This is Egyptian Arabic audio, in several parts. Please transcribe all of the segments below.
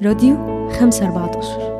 راديو 514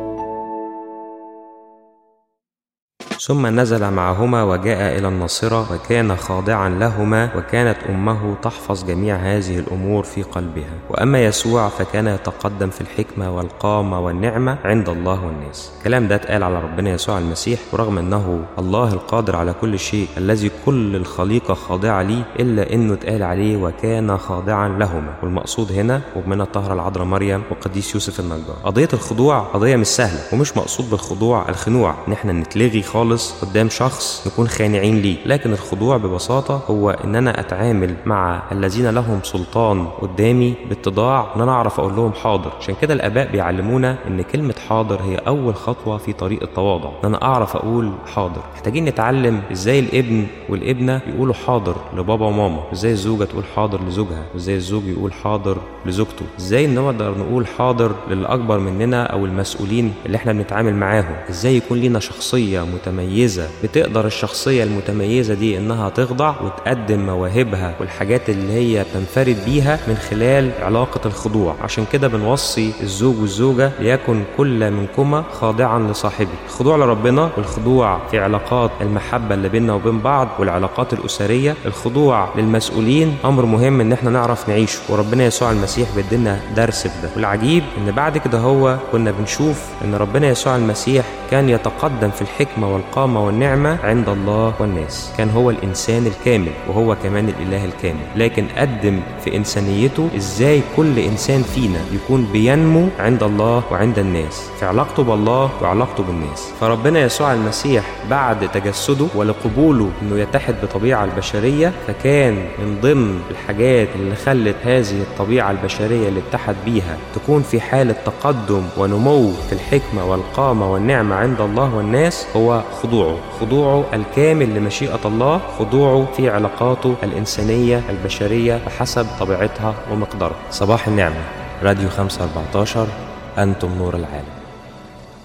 ثم نزل معهما وجاء إلى الناصرة وكان خاضعا لهما وكانت أمه تحفظ جميع هذه الأمور في قلبها وأما يسوع فكان يتقدم في الحكمة والقامة والنعمة عند الله والناس الكلام ده اتقال على ربنا يسوع المسيح ورغم أنه الله القادر على كل شيء الذي كل الخليقة خاضعة ليه إلا أنه اتقال عليه وكان خاضعا لهما والمقصود هنا ومن الطهرة العذراء مريم وقديس يوسف النجار قضية الخضوع قضية مش سهلة ومش مقصود بالخضوع الخنوع إن احنا نتلغي خالص قدام شخص نكون خانعين ليه لكن الخضوع ببساطة هو إن أنا أتعامل مع الذين لهم سلطان قدامي باتضاع وإن أنا أعرف أقول لهم حاضر عشان كده الآباء بيعلمونا إن كلمة حاضر هي أول خطوة في طريق التواضع إن أنا أعرف أقول حاضر محتاجين نتعلم إزاي الابن والابنة يقولوا حاضر لبابا وماما إزاي الزوجة تقول حاضر لزوجها وإزاي الزوج يقول حاضر لزوجته إزاي نقدر نقول حاضر للي أكبر مننا أو المسؤولين اللي إحنا بنتعامل معاهم إزاي يكون لينا شخصية متميزة بتقدر الشخصية المتميزة دي إنها تخضع وتقدم مواهبها والحاجات اللي هي تنفرد بيها من خلال علاقة الخضوع عشان كده بنوصي الزوج والزوجة ليكن كل منكما خاضعا لصاحبه الخضوع لربنا والخضوع في علاقات المحبة اللي بيننا وبين بعض والعلاقات الأسرية الخضوع للمسؤولين أمر مهم إن احنا نعرف نعيشه وربنا يسوع المسيح بيدينا درس في ده والعجيب إن بعد كده هو كنا بنشوف إن ربنا يسوع المسيح كان يتقدم في الحكمة والقامة والنعمة عند الله والناس كان هو الإنسان الكامل وهو كمان الإله الكامل لكن قدم في إنسانيته إزاي كل إنسان فينا يكون بينمو عند الله وعند الناس في علاقته بالله وعلاقته بالناس فربنا يسوع المسيح بعد تجسده ولقبوله إنه يتحد بطبيعة البشرية فكان من ضمن الحاجات اللي خلت هذه الطبيعة البشرية اللي اتحد بيها تكون في حالة تقدم ونمو في الحكمة والقامة والنعمة عند الله والناس هو خضوعه خضوعه الكامل لمشيئة الله خضوعه في علاقاته الإنسانية البشرية بحسب طبيعتها ومقدارها صباح النعمة راديو 514 أنتم نور العالم